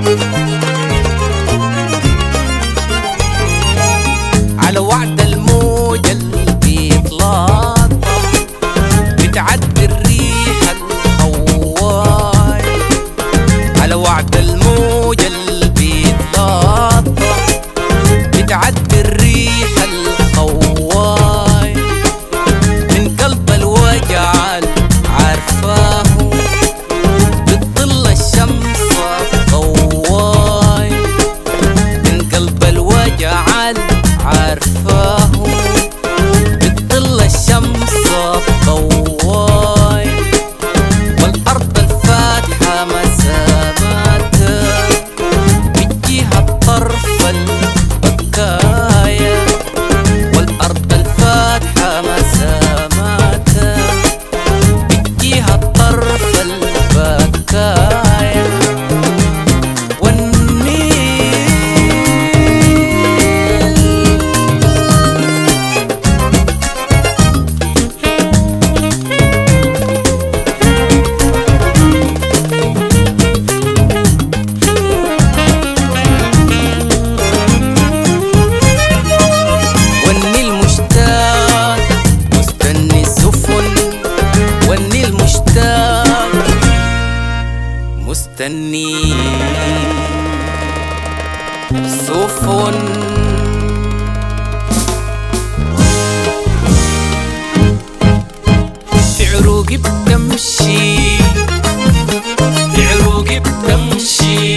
على وعد الموج اللي بيتلاطم بتعدي الريح الهواي على وعد الموج اللي بيتلاطم بتعدي الريح الهواي من قلب الوجع عارفاه بتطل الشمس ضواي من قلب الوجع عارفاه بتطل الشمس ضواي والأرض الفاتحة مساماتها بتجيها الطرف البكاية والأرض الفاتحة مساماتها بتجيها الطرف البكاية والنيل والنيل مشتاق مستني السفن والنيل مشتاق مستني سفن في عروقي بتمشي في عروقي بتمشي